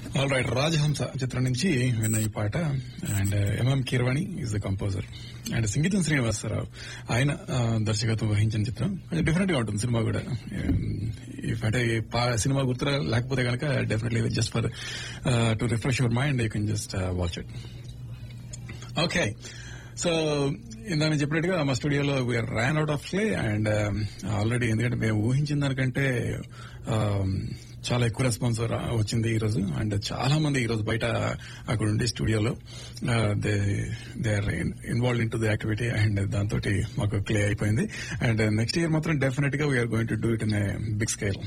All right రాజహంస చిత్రం నుంచి విన్న ఈ పాట and MM Keeravani is the composer and సంగీతం శ్రీనివాసరావు ఆయన ఆ, దర్శకత్వం వహించిన చిత్రం డిఫరెంట్ గా ఉంటుంది సినిమా కూడా ఇఫ్ అంటే ఈ పా- సినిమా గుర్తురా లేకపోతే కనుక definitely just for to refresh your mind you can just watch it okay so ఇందాక నేను చెప్పినట్టుగా మా స్టూడియోలో we are ran out of clay and already ఎందుకంటే మేము ఊహించిన దానికంటే um, చాలా ఎక్కువ రెస్పాన్స్ వచ్చింది ఈ రోజు అండ్ చాలా మంది ఈ రోజు బయట అక్కడ ఉండి స్టూడియోలో they they are involve in to the activity and దాంతో మాకు క్లే అయిపోయింది అండ్ నెక్స్ట్ ఇయర్ మాత్రం డెఫినెట్ గా we are going to do it in big scale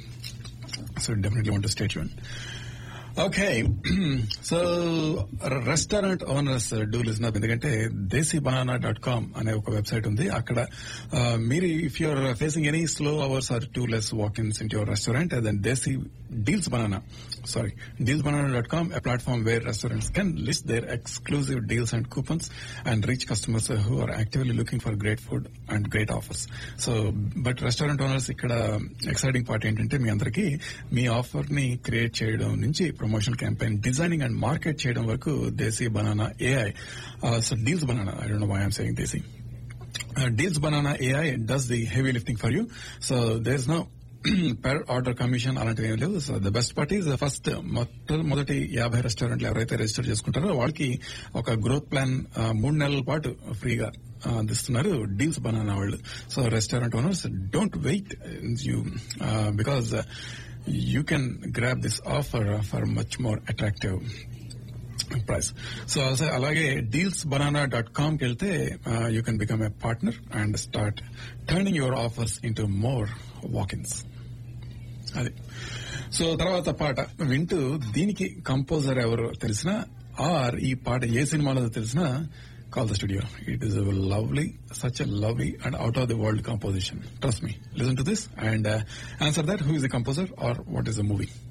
so definitely want to state యూన్ okay so restaurant owners do listen up ఎందుకంటే deals banana dot com అనే ఒక website ఉంది అక్కడ ఆ, మీరు if you are facing any slow hours or too less walk-ins in your restaurant then deals deals banana sorry deals banana dot com a platform where restaurants can list their exclusive deals and coupons and reach customers who are actively looking for great food and great offers. So but restaurant owners ఇక్కడ exciting part ఏంటంటే మీ అందరికీ మీ offer ని create చేయడం నుంచి promotion campaign designing and market చేయడం వరకు deals banana AI so deals banana I don't know why I'm saying deals deals banana AI does the heavy lifting for you so there is no per order commission అలాంటివి ఏం లేవు so the best part is first మొదటి యాభై రెస్టారెంట్లు ఎవరైతే register చేసుకుంటారో వాళ్ళకి ఒక గ్రోత్ ప్లాన్ మూడు నెలల పాటు ఫ్రీగా అందిస్తున్నారు డీల్స్ బనానా వాళ్ళు so restaurant owners don't wait you because you can grab this offer for much more attractive price so అలాగే డీల్స్ బనానా డాట్ కామ్ కి వెళ్తే you can become a partner and start turning your offers into more walk-ins అది so తర్వాత పాట వింటూ దీనికి composer ఎవరు తెలిసినా ఆర్ ఈ పాట ఏ సినిమాలో తెలిసినా call the studio it is lovely such a lovely and out of the world composition trust me listen to this and answer that who is the composer or what is the movie